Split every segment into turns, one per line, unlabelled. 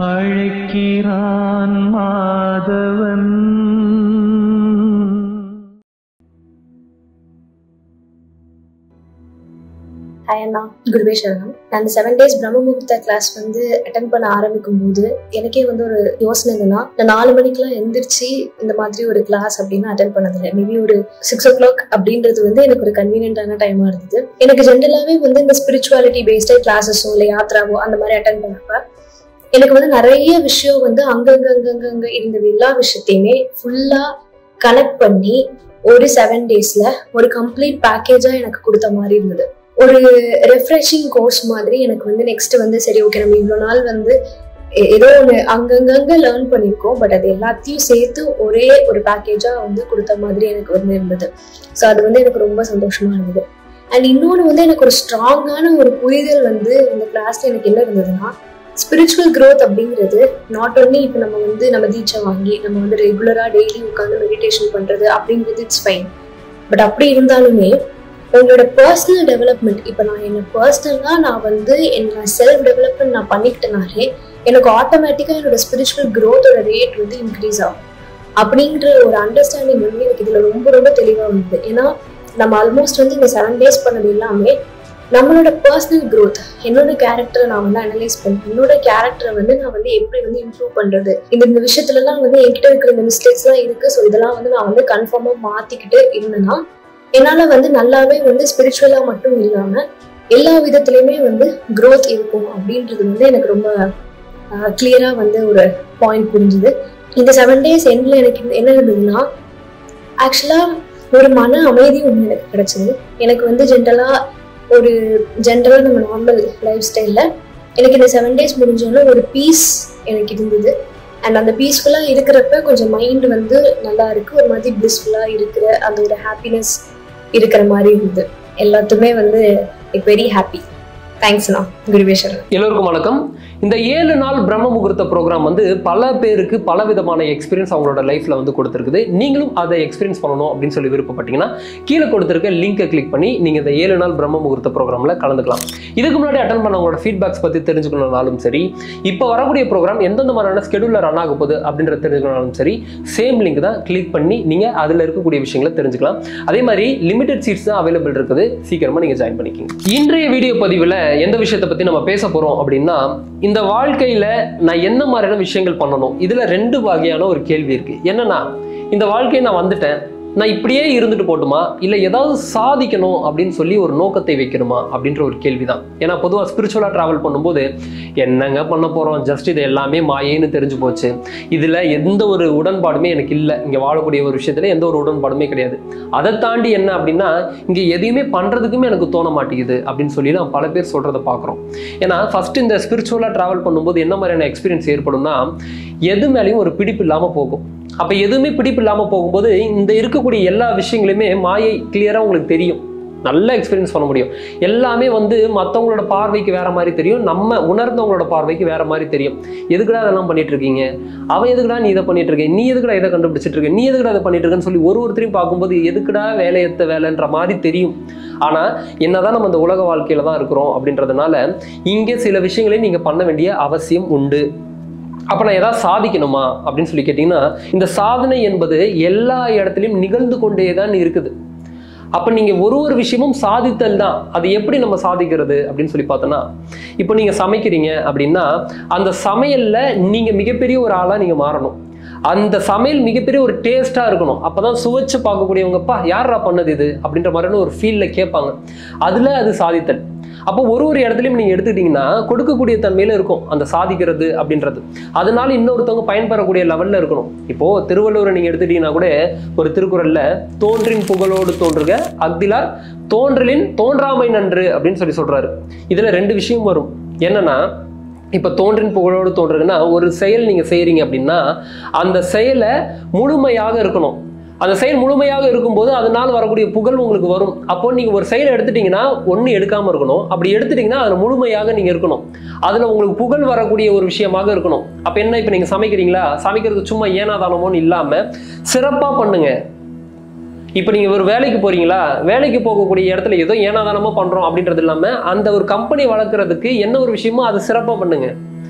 அழைக்கிறான் மாதவன்
ஹாய் அண்ணா குருவே சரணம் நான் அந்த செவன் டேஸ் பிரம்ம முகூர்த்த கிளாஸ் வந்து அட்டன் பண்ண ஆரம்பிக்கும் போது எனக்கே வந்து ஒரு யோசனை என்னன்னா நான் நாலு மணிக்கெல்லாம் எந்திரிச்சு இந்த மாதிரி ஒரு கிளாஸ் அப்படின்னு அட்டன் பண்ணதில்லை மேபி ஒரு சிக்ஸ் ஓ கிளாக் அப்படின்றது வந்து எனக்கு ஒரு கன்வீனியன்டான டைமா இருந்தது எனக்கு ஜென்ரலாவே வந்து இந்த ஸ்பிரிச்சுவாலிட்டி பேஸ்டே கிளாஸஸோ இல்லை யாத்ராவோ அந்த மாதிரி அட்டன் பண்ணப்ப எனக்கு வந்து நிறைய விஷயம் வந்து அங்கங்க அங்கங்க அங்க இருந்த எல்லா விஷயத்தையுமே ஃபுல்லா கனெக்ட் பண்ணி ஒரு செவன் டேஸ்ல ஒரு கம்ப்ளீட் பேக்கேஜா எனக்கு கொடுத்த மாதிரி இருந்தது ஒரு ரெஃப்ரெஷிங் கோர்ஸ் மாதிரி எனக்கு வந்து நெக்ஸ்ட் வந்து சரி ஓகே நம்ம இவ்வளோ நாள் வந்து எ- ஏதோ ஒன்று அங்கங்கங்க லேர்ன் பண்ணியிருக்கோம் பட் அது எல்லாத்தையும் சேர்த்து ஒரே ஒரு பேக்கேஜா வந்து கொடுத்த மாதிரி எனக்கு வந்து இருந்தது ஸோ அது வந்து எனக்கு ரொம்ப சந்தோஷமா இருந்தது அண்ட் இன்னொன்று வந்து எனக்கு ஒரு ஸ்ட்ராங்கான ஒரு புரிதல் வந்து இந்த கிளாஸ்ல எனக்கு என்ன இருந்ததுன்னா ஸ்பிரிச்சுவல் growth அப்படிங்கிறது நாட் only இப்போ நம்ம வந்து நம்ம தீட்சை வாங்கி நம்ம வந்து ரெகுலராக டெய்லி உட்காந்து மெடிடேஷன் பண்ணுறது அப்படிங்கிறது இட்ஸ் ஃபைன் பட் அப்படி இருந்தாலுமே உங்களோட பர்சனல் டெவலப்மெண்ட் இப்போ நான் என்ன பர்சனலாக நான் வந்து என்ன செல்ஃப் டெவலப்மெண்ட் நான் பண்ணிக்கிட்டனாலே எனக்கு ஆட்டோமேட்டிக்காக என்னோட ஸ்பிரிச்சுவல் growth-ஓட ரேட் வந்து இன்க்ரீஸ் ஆகும் அப்படின்ற ஒரு அண்டர்ஸ்டாண்டிங் வந்து எனக்கு இதில் ரொம்ப ரொம்ப தெளிவாக வந்தது ஏன்னா நம்ம ஆல்மோஸ்ட் வந்து இந்த செவன் டேஸ் பண்ணது எல்லாமே நம்மளோட பர்சனல் growth என்னோட கேரக்டரை நான் வந்து அனலைஸ் பண்ணேன் என்னோட கேரக்டரை வந்து நான் வந்து எப்படி வந்து இம்ப்ரூவ் பண்றது இந்த இந்த விஷயத்துலலாம் வந்து என்கிட்ட இருக்கிற இந்த மிஸ்டேக்ஸ்லாம் இருக்கு ஸோ இதெல்லாம் வந்து நான் வந்து கன்ஃபார்மாக மாத்திக்கிட்டு இருந்தேன்னா என்னால வந்து நல்லாவே வந்து ஸ்பிரிச்சுவலா மட்டும் இல்லாம எல்லா விதத்துலயுமே வந்து growth இருக்கும் அப்படின்றது வந்து எனக்கு ரொம்ப கிளியரா வந்து ஒரு பாயிண்ட் புரிஞ்சுது இந்த செவன் டேஸ் எண்ட்ல எனக்கு என்ன இருந்ததுன்னா ஆக்சுவலா ஒரு மன அமைதி ஒன்று எனக்கு கிடைச்சது எனக்கு வந்து ஜென்ரலா ஒரு ஜென்ரலாக நம்ம நார்மல் லைஃப் ஸ்டைலில் எனக்கு இந்த செவன் டேஸ் முடிஞ்சோன்னா ஒரு பீஸ் எனக்கு இருந்தது அண்ட் அந்த பீஸ்ஃபுல்லாக இருக்கிறப்ப கொஞ்சம் மைண்ட் வந்து நல்லா இருக்கு ஒரு மாதிரி பிளிஸ்ஃபுல்லாக இருக்கிற அந்த ஒரு ஹாப்பினஸ் இருக்கிற மாதிரி இருந்தது எல்லாத்துமே வந்து வெரி ஹாப்பி தேங்க்ஸ்ண்ணா குருவேஸ்வரன்
எல்லோருக்கும் வணக்கம் இந்த ஏழு நாள் பிரம்ம முகூர்த்த ப்ரோக்ராம் வந்து பல பேருக்கு பல விதமான எக்ஸ்பீரியன்ஸ் அவங்களோட லைஃப்ல வந்து கொடுத்துருக்குது நீங்களும் அதை எக்ஸ்பீரியன்ஸ் பண்ணணும் அப்படின்னு சொல்லி விருப்பப்பட்டீங்கன்னா கீழே கொடுத்துருக்க லிங்கை கிளிக் பண்ணி நீங்க இந்த ஏழு நாள் பிரம்ம முகூர்த்த ப்ரோக்ராம்ல கலந்துக்கலாம் இதுக்கு முன்னாடி அட்டன் பண்ணவங்களோட ஃபீட்பேக்ஸ் பத்தி தெரிஞ்சுக்கணும்னாலும் சரி இப்போ வரக்கூடிய ப்ரோக்ராம் எந்தெந்த மாதிரியான ஸ்கெடியூல்ல ரன் ஆக போகுது அப்படின்றத தெரிஞ்சுக்கணும்னாலும் சரி சேம் லிங்க் தான் கிளிக் பண்ணி நீங்க அதுல இருக்கக்கூடிய விஷயங்களை தெரிஞ்சுக்கலாம் அதே மாதிரி லிமிடெட் சீட்ஸ் தான் அவைலபிள் இருக்குது சீக்கிரமா நீங்க ஜாயின் பண்ணிக்கிங்க இன்றைய வீடியோ பதிவில் எந்த விஷயத்தை பத்தி நம்ம பேச போறோம் அப்படின்னா இந்த வாழ்க்கையில நான் என்ன மாதிரியான விஷயங்கள் பண்ணணும் இதுல ரெண்டு வகையான ஒரு கேள்வி இருக்கு என்னன்னா இந்த வாழ்க்கையை நான் வந்துட்டேன் நான் இப்படியே இருந்துட்டு போட்டுமா இல்லை ஏதாவது சாதிக்கணும் அப்படின்னு சொல்லி ஒரு நோக்கத்தை வைக்கணுமா அப்படின்ற ஒரு கேள்வி தான் ஏன்னா பொதுவாக ஸ்பிரிச்சுவலாக ட்ராவல் பண்ணும்போது என்னங்க பண்ண போகிறோம் ஜஸ்ட் இது எல்லாமே மாயேன்னு தெரிஞ்சு போச்சு இதில் எந்த ஒரு உடன்பாடுமே எனக்கு இல்லை இங்கே வாழக்கூடிய ஒரு விஷயத்தில் எந்த ஒரு உடன்பாடுமே கிடையாது அதை தாண்டி என்ன அப்படின்னா இங்கே எதையுமே பண்ணுறதுக்குமே எனக்கு தோண மாட்டேங்குது அப்படின்னு சொல்லி நான் பல பேர் சொல்கிறத பார்க்குறோம் ஏன்னா ஃபர்ஸ்ட் இந்த ஸ்பிரிச்சுவலாக ட்ராவல் பண்ணும்போது என்ன மாதிரியான எக்ஸ்பீரியன்ஸ் ஏற்படும்னா எது மேலேயும் ஒரு பிடிப்பு இல்லாமல் போகும் அப்போ எதுவுமே பிடிப்பு இல்லாமல் போகும்போது இந்த இருக்கக்கூடிய எல்லா விஷயங்களுமே மாயை கிளியராக உங்களுக்கு தெரியும் நல்ல எக்ஸ்பீரியன்ஸ் பண்ண முடியும் எல்லாமே வந்து மற்றவங்களோட பார்வைக்கு வேற மாதிரி தெரியும் நம்ம உணர்ந்தவங்களோட பார்வைக்கு வேற மாதிரி தெரியும் எதுக்குடா அதெல்லாம் பண்ணிட்டு இருக்கீங்க அவன் எதுக்குடா நீ இதை பண்ணிட்டு இருக்க நீ எதுக்குடா இதை கண்டுபிடிச்சிட்டு இருக்க நீ எதுக்குடா இதை பண்ணிட்டு இருக்கன்னு சொல்லி ஒரு ஒருத்தரையும் பார்க்கும்போது எதுக்குடா வேலையத்த வேலைன்ற மாதிரி தெரியும் ஆனா என்னதான் நம்ம இந்த உலக வாழ்க்கையில தான் இருக்கிறோம் அப்படின்றதுனால இங்கே சில விஷயங்களை நீங்க பண்ண வேண்டிய அவசியம் உண்டு அப்போ நான் ஏதாவது சாதிக்கணுமா அப்படின்னு சொல்லி கேட்டிங்கன்னா இந்த சாதனை என்பது எல்லா இடத்துலையும் நிகழ்ந்து கொண்டே தான் இருக்குது அப்போ நீங்கள் ஒரு ஒரு விஷயமும் சாதித்தல் தான் அது எப்படி நம்ம சாதிக்கிறது அப்படின்னு சொல்லி பார்த்தோன்னா இப்போ நீங்கள் சமைக்கிறீங்க அப்படின்னா அந்த சமையலில் நீங்கள் மிகப்பெரிய ஒரு ஆளாக நீங்கள் மாறணும் அந்த சமையல் மிகப்பெரிய ஒரு டேஸ்ட்டாக இருக்கணும் அப்போ தான் சுவைச்சு பார்க்கக்கூடியவங்கப்பா யாரா பண்ணது இது அப்படின்ற மாதிரியான ஒரு ஃபீலில் கேட்பாங்க அதில் அது சாதித்தல் அப்போ ஒரு ஒரு இடத்துலையும் நீங்கள் எடுத்துக்கிட்டிங்கன்னா கொடுக்கக்கூடிய தன்மையில இருக்கும் அந்த சாதிக்கிறது அப்படின்றது அதனால இன்னொருத்தவங்க பயன்பெறக்கூடிய லெவலில் இருக்கணும் இப்போது திருவள்ளுவரை நீங்கள் எடுத்துக்கிட்டிங்கன்னா கூட ஒரு திருக்குறளில் தோன்றின் புகழோடு தோன்றுக அக்திலார் தோன்றலின் தோன்றாமை நன்று அப்படின்னு சொல்லி சொல்கிறாரு இதில் ரெண்டு விஷயம் வரும் என்னன்னா இப்போ தோன்றின் புகழோடு தோன்றுதுன்னா ஒரு செயல் நீங்கள் செய்கிறீங்க அப்படின்னா அந்த செயலை முழுமையாக இருக்கணும் அந்த செயல் முழுமையாக இருக்கும்போது அதனால் வரக்கூடிய புகழ் உங்களுக்கு வரும் அப்போ நீங்கள் ஒரு செயலை எடுத்துட்டீங்கன்னா ஒன்று எடுக்காமல் இருக்கணும் அப்படி எடுத்துட்டீங்கன்னா அதில் முழுமையாக நீங்கள் இருக்கணும் அதில் உங்களுக்கு புகழ் வரக்கூடிய ஒரு விஷயமாக இருக்கணும் அப்போ என்ன இப்போ நீங்கள் சமைக்கிறீங்களா சமைக்கிறது சும்மா ஏனாதானமோன்னு இல்லாமல் சிறப்பாக பண்ணுங்க இப்போ நீங்கள் ஒரு வேலைக்கு போறீங்களா வேலைக்கு போகக்கூடிய இடத்துல ஏதோ ஏனாதானமாக பண்ணுறோம் அப்படின்றது இல்லாமல் அந்த ஒரு கம்பெனி வளர்க்குறதுக்கு என்ன ஒரு விஷயமோ அதை சிறப்பாக பண்ணுங்க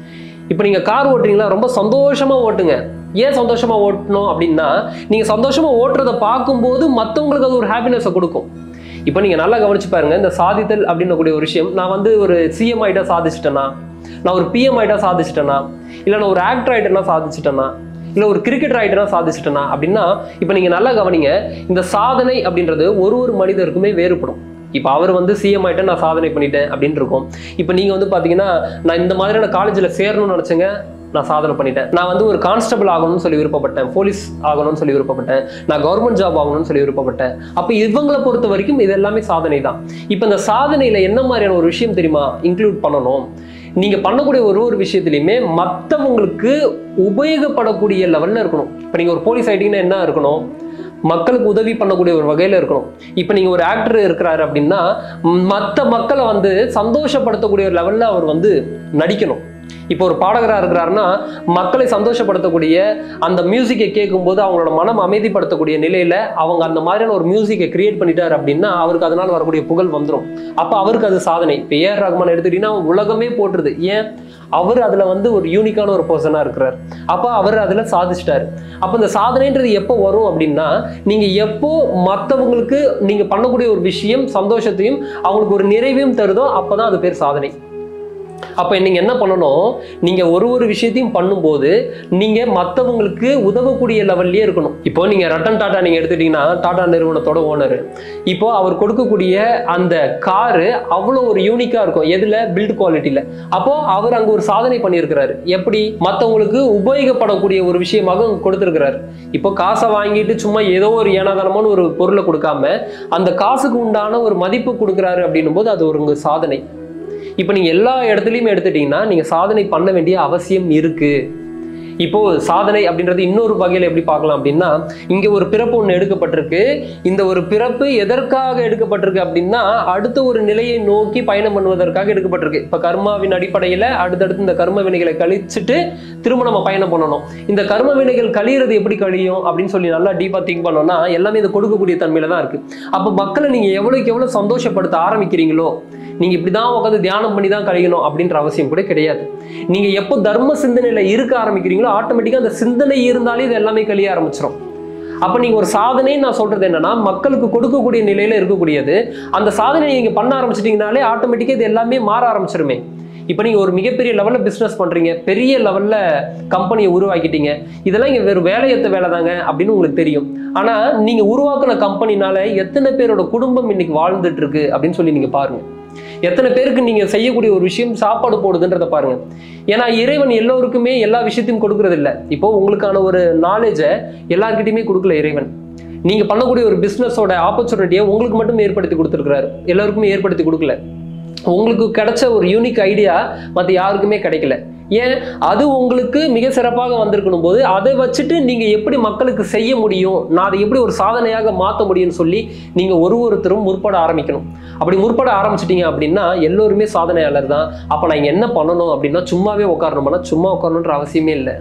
இப்போ நீங்கள் கார் ஓட்டுறீங்களா ரொம்ப சந்தோஷமாக ஓட்டுங்க ஏன் சந்தோஷமாக ஓட்டணும் அப்படின்னா நீங்கள் சந்தோஷமாக ஓட்டுறதை பார்க்கும்போது மற்றவங்களுக்கு அது ஒரு ஹாப்பினஸை கொடுக்கும் இப்போ நீங்கள் நல்லா கவனிச்சு பாருங்க இந்த சாதித்தல் அப்படின்னக்கூடிய ஒரு விஷயம் நான் வந்து ஒரு சிஎம் ஆகிட்டா சாதிச்சிட்டேனா நான் ஒரு பிஎம் ஆகிட்டா சாதிச்சிட்டேனா இல்லை நான் ஒரு ஆக்டர் ஆகிட்டேன்னா சாதிச்சிட்டேனா இல்லை ஒரு கிரிக்கெட்டர் ஆகிட்டேனா சாதிச்சிட்டேனா அப்படின்னா இப்போ நீங்கள் நல்லா கவனிங்க இந்த சாதனை அப்படின்றது ஒரு ஒரு மனிதருக்குமே வேறுபடும் இப்போ அவர் வந்து சிஎம் ஆகிட்டேன் நான் சாதனை பண்ணிட்டேன் அப்படின்னு இருக்கும் இப்போ நீங்கள் வந்து பார்த்தீங்கன்னா நான் இந்த மாதிரியான காலேஜில் சேரணும்னு நினச்சேங்க நான் சாதனை பண்ணிட்டேன் நான் வந்து ஒரு கான்ஸ்டபிள் ஆகணும்னு சொல்லி விருப்பப்பட்டேன் போலீஸ் ஆகணும்னு சொல்லி விருப்பப்பட்டேன் நான் கவர்மெண்ட் ஜாப் ஆகணும்னு சொல்லி விருப்பப்பட்டேன் அப்போ இவங்களை பொறுத்த வரைக்கும் இது எல்லாமே சாதனை தான் இப்போ இந்த சாதனையில் என்ன மாதிரியான ஒரு விஷயம் தெரியுமா இன்க்ளூட் பண்ணணும் நீங்க பண்ணக்கூடிய ஒரு ஒரு விஷயத்துலையுமே மற்றவங்களுக்கு உபயோகப்படக்கூடிய லெவல்ல இருக்கணும் இப்போ நீங்க ஒரு போலீஸ் ஆயிட்டீங்கன்னா என்ன இருக்கணும் மக்களுக்கு உதவி பண்ணக்கூடிய ஒரு வகையில இருக்கணும் இப்போ நீங்க ஒரு ஆக்டர் இருக்கிறாரு அப்படின்னா மற்ற மக்களை வந்து சந்தோஷப்படுத்தக்கூடிய ஒரு லெவல்ல அவர் வந்து நடிக்கணும் இப்போ ஒரு பாடகராக இருக்கிறாருன்னா மக்களை சந்தோஷப்படுத்தக்கூடிய அந்த மியூசிக்கை கேட்கும்போது அவங்களோட மனம் அமைதிப்படுத்தக்கூடிய நிலையில அவங்க அந்த மாதிரியான ஒரு மியூசிக்கை கிரியேட் பண்ணிட்டாரு அப்படின்னா அவருக்கு அதனால வரக்கூடிய புகழ் வந்துடும் அப்போ அவருக்கு அது சாதனை இப்போ ஏஆர் ரஹ்மான் எடுத்துக்கிட்டீங்கன்னா உலகமே போட்டுருது ஏன் அவர் அதுல வந்து ஒரு யூனிக்கான ஒரு பர்சனா இருக்கிறார் அப்போ அவர் அதுல சாதிச்சிட்டாரு அப்போ இந்த சாதனைன்றது எப்போ வரும் அப்படின்னா நீங்க எப்போ மற்றவங்களுக்கு நீங்க பண்ணக்கூடிய ஒரு விஷயம் சந்தோஷத்தையும் அவங்களுக்கு ஒரு நிறைவையும் தருதோ அப்பதான் அது பேர் சாதனை அப்போ நீங்க என்ன பண்ணணும் நீங்க ஒரு ஒரு விஷயத்தையும் பண்ணும்போது நீங்க மற்றவங்களுக்கு உதவக்கூடிய லெவல்லே இருக்கணும் இப்போ நீங்க ரட்டன் டாடா நீங்க எடுத்துட்டீங்கன்னா டாடா நிறுவனத்தோட ஓனர் இப்போ அவர் கொடுக்கக்கூடிய அந்த காரு அவ்வளோ ஒரு யூனிக்கா இருக்கும் எதுல பில்ட் குவாலிட்டியில அப்போ அவர் அங்க ஒரு சாதனை பண்ணியிருக்கிறாரு எப்படி மற்றவங்களுக்கு உபயோகப்படக்கூடிய ஒரு விஷயமாக அங்க கொடுத்திருக்கிறாரு இப்போ காசை வாங்கிட்டு சும்மா ஏதோ ஒரு ஏனாதானமான ஒரு பொருளை கொடுக்காம அந்த காசுக்கு உண்டான ஒரு மதிப்பு கொடுக்குறாரு அப்படின்னும் போது அது ஒரு சாதனை இப்போ நீங்கள் எல்லா இடத்துலையும் எடுத்துட்டீங்கன்னா நீங்கள் சாதனை பண்ண வேண்டிய அவசியம் இருக்கு இப்போ சாதனை அப்படின்றது இன்னொரு வகையில் எப்படி பார்க்கலாம் அப்படின்னா இங்க ஒரு பிறப்பு ஒன்று எடுக்கப்பட்டிருக்கு இந்த ஒரு பிறப்பு எதற்காக எடுக்கப்பட்டிருக்கு அப்படின்னா அடுத்த ஒரு நிலையை நோக்கி பயணம் பண்ணுவதற்காக எடுக்கப்பட்டிருக்கு இப்போ கர்மாவின் அடிப்படையில் அடுத்தடுத்து இந்த கர்ம வினைகளை கழிச்சிட்டு திரும்ப நம்ம பயணம் பண்ணணும் இந்த கர்ம வினைகள் கழியிறது எப்படி கழியும் அப்படின்னு சொல்லி நல்லா டீப்பாக திங்க் பண்ணோம்னா எல்லாமே இது கொடுக்கக்கூடிய தன்மையில தான் இருக்கு அப்போ மக்களை நீங்க எவ்வளவுக்கு எவ்வளவு சந்தோஷப்படுத்த ஆரம்பிக்கிறீங்களோ நீங்க இப்படிதான் உட்காந்து தியானம் பண்ணி தான் கழிக்கணும் அப்படின்ற அவசியம் கூட கிடையாது நீங்க எப்போ தர்ம சிந்தனையில இருக்க ஆரம்பிக்கிறீங்களோ ஆட்டோமேட்டிக்கா அந்த சிந்தனை இருந்தாலே இது எல்லாமே கழிய ஆரம்பிச்சிடும் அப்ப நீங்க ஒரு சாதனை நான் சொல்றது என்னன்னா மக்களுக்கு கொடுக்கக்கூடிய நிலையில இருக்கக்கூடியது அந்த சாதனையை நீங்க பண்ண ஆரம்பிச்சிட்டீங்கனாலே ஆட்டோமேட்டிக்கா இது எல்லாமே மாற ஆரம்பிச்சிருமே இப்போ நீங்கள் ஒரு மிகப்பெரிய லெவலில் பிஸ்னஸ் பண்ணுறீங்க பெரிய லெவலில் கம்பெனியை உருவாக்கிட்டீங்க இதெல்லாம் இங்கே வெறும் வேலையத்த வேலை தாங்க அப்படின்னு உங்களுக்கு தெரியும் ஆனால் நீங்கள் உருவாக்குன கம்பெனினால எத்தனை பேரோட குடும்பம் இன்னைக்கு வாழ்ந்துட்டு இருக்கு அப்படின்னு சொல்லி நீங்கள் பாருங்க எத்தனை பேருக்கு நீங்க செய்யக்கூடிய ஒரு விஷயம் சாப்பாடு போடுதுன்றத பாருங்க ஏன்னா இறைவன் எல்லோருக்குமே எல்லா விஷயத்தையும் கொடுக்கறது இல்ல இப்போ உங்களுக்கான ஒரு நாலேஜை எல்லார்கிட்டயுமே கொடுக்கல இறைவன் நீங்க பண்ணக்கூடிய ஒரு பிசினஸோட ஆப்பர்ச்சுனிட்டியை உங்களுக்கு மட்டும் ஏற்படுத்தி கொடுத்துருக்கிறாரு எல்லாருக்குமே ஏற்படுத்தி கொடுக்கல உங்களுக்கு கிடைச்ச ஒரு யூனிக் ஐடியா மற்ற யாருக்குமே கிடைக்கல ஏன் அது உங்களுக்கு மிக சிறப்பாக வந்திருக்கணும் போது அதை வச்சுட்டு நீங்க எப்படி மக்களுக்கு செய்ய முடியும் நான் அதை எப்படி ஒரு சாதனையாக மாற்ற முடியும்னு சொல்லி நீங்க ஒரு ஒருத்தரும் முற்பட ஆரம்பிக்கணும் அப்படி முற்பட ஆரம்பிச்சிட்டீங்க அப்படின்னா எல்லோருமே சாதனையாளர் தான் அப்ப நான் இங்க என்ன பண்ணணும் அப்படின்னா சும்மாவே உட்காரணும்னா சும்மா உட்காரணுன்ற அவசியமே இல்லை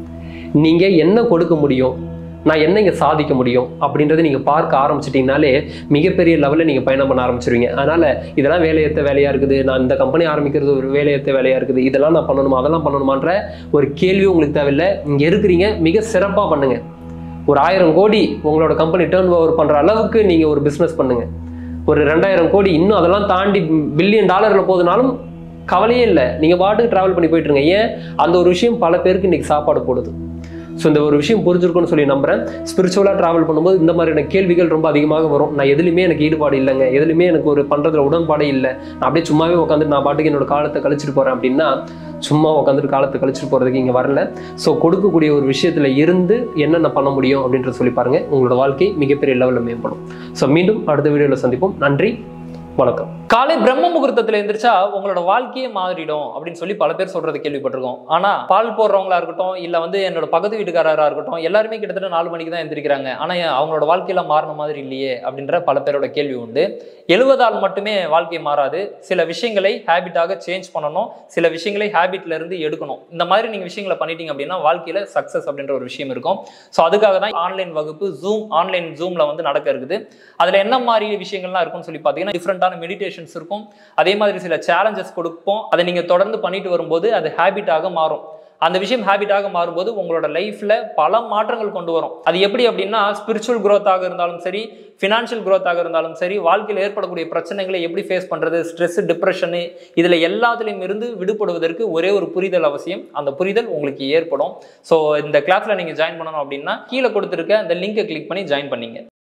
நீங்க என்ன கொடுக்க முடியும் நான் என்ன இங்கே சாதிக்க முடியும் அப்படின்றத நீங்கள் பார்க்க ஆரம்பிச்சிட்டிங்கனாலே மிகப்பெரிய லெவலில் நீங்கள் பயணம் பண்ண ஆரம்பிச்சிருவீங்க அதனால் இதெல்லாம் வேலையேற்ற வேலையாக இருக்குது நான் இந்த கம்பெனி ஆரம்பிக்கிறது ஒரு வேலையேற்ற வேலையாக இருக்குது இதெல்லாம் நான் பண்ணணுமா அதெல்லாம் பண்ணணுமான்ற ஒரு கேள்வி உங்களுக்கு தேவையில்லை இங்கே இருக்கிறீங்க மிக சிறப்பாக பண்ணுங்க ஒரு ஆயிரம் கோடி உங்களோட கம்பெனி டேர்ன் ஓவர் பண்ணுற அளவுக்கு நீங்கள் ஒரு பிஸ்னஸ் பண்ணுங்க ஒரு ரெண்டாயிரம் கோடி இன்னும் அதெல்லாம் தாண்டி பில்லியன் டாலரில் போதுனாலும் கவலையே இல்லை நீங்கள் பாட்டுக்கு ட்ராவல் பண்ணி போயிட்டு இருங்க ஏன் அந்த ஒரு விஷயம் பல பேருக்கு இன்னைக்கு சாப்பாடு போடுது ஸோ இந்த ஒரு விஷயம் புரிஞ்சிருக்கும்னு சொல்லி நம்புறேன் ஸ்பிரிச்சுவலாக ட்ராவல் பண்ணும்போது இந்த மாதிரியான கேள்விகள் ரொம்ப அதிகமாக வரும் நான் எதுலையுமே எனக்கு ஈடுபாடு இல்லைங்க எதுலையுமே எனக்கு ஒரு பண்ணுறதுல உடன்பாடே இல்லை நான் அப்படியே சும்மாவே உட்காந்து நான் பாட்டுக்கு என்னோட காலத்தை கழிச்சிட்டு போகிறேன் அப்படின்னா சும்மா உட்காந்துட்டு காலத்தை கழிச்சிட்டு போகிறதுக்கு இங்கே வரல ஸோ கொடுக்கக்கூடிய ஒரு விஷயத்தில் இருந்து என்னென்ன பண்ண முடியும் அப்படின்றத சொல்லி பாருங்க உங்களோட வாழ்க்கை மிகப்பெரிய லெவலில் மேம்படும் ஸோ மீண்டும் அடுத்த வீடியோவில் சந்திப்போம் நன்றி வணக்கம்
காலை பிரம்ம முகூர்த்தத்துல எந்திரிச்சா உங்களோட வாழ்க்கையே மாறிடும் அப்படின்னு சொல்லி பல பேர் சொல்றது கேள்விப்பட்டிருக்கோம் ஆனா பால் போடுறவங்களா இருக்கட்டும் இல்ல வந்து என்னோட பக்கத்து வீட்டுக்காரரா இருக்கட்டும் எல்லாருமே கிட்டத்தட்ட நாலு மணிக்கு தான் எந்திரிக்கிறாங்க ஆனா ஏன் அவங்களோட வாழ்க்கையில மாறின மாதிரி இல்லையே அப்படின்ற பல பேரோட கேள்வி உண்டு எழுவதால் மட்டுமே வாழ்க்கை மாறாது சில விஷயங்களை ஹேபிட்டாக சேஞ்ச் பண்ணணும் சில விஷயங்களை ஹேபிட்ல இருந்து எடுக்கணும் இந்த மாதிரி நீங்க விஷயங்களை பண்ணிட்டீங்க அப்படின்னா வாழ்க்கையில சக்சஸ் அப்படின்ற ஒரு விஷயம் இருக்கும் ஸோ அதுக்காக தான் ஆன்லைன் வகுப்பு ஜூம் ஆன்லைன் ஜூம்ல வந்து நடக்க இருக்குது அதுல என்ன மாதிரி விஷயங்கள்லாம் இருக்கும்னு சொல்லி பார்த்தீங்கன்னா டிஃப்ரெண்டான மெடிடேஷன்ஸ் இருக்கும் அதே மாதிரி சில சேலஞ்சஸ் கொடுப்போம் அதை நீங்க தொடர்ந்து பண்ணிட்டு வரும்போது அது ஹேபிட்டாக மாறும் அந்த விஷயம் ஹேபிட்டாக மாறும்போது உங்களோட லைஃப்ல பல மாற்றங்கள் கொண்டு வரும் அது எப்படி அப்படின்னா ஸ்பிரிச்சுவல் growth-ஆக இருந்தாலும் சரி ஃபினான்ஷியல் growth-ஆக இருந்தாலும் சரி வாழ்க்கையில் ஏற்படக்கூடிய பிரச்சனைகளை எப்படி ஃபேஸ் பண்றது ஸ்ட்ரெஸ் டிப்ரெஷனு இதுல எல்லாத்துலேயும் இருந்து விடுபடுவதற்கு ஒரே ஒரு புரிதல் அவசியம் அந்த புரிதல் உங்களுக்கு ஏற்படும் ஸோ இந்த கிளாஸ்ல நீங்க ஜாயின் பண்ணணும் அப்படின்னா கீழே கொடுத்துருக்க அந்த லிங்கை கிளிக் பண்ணி ஜாயின் பண்ணீங்க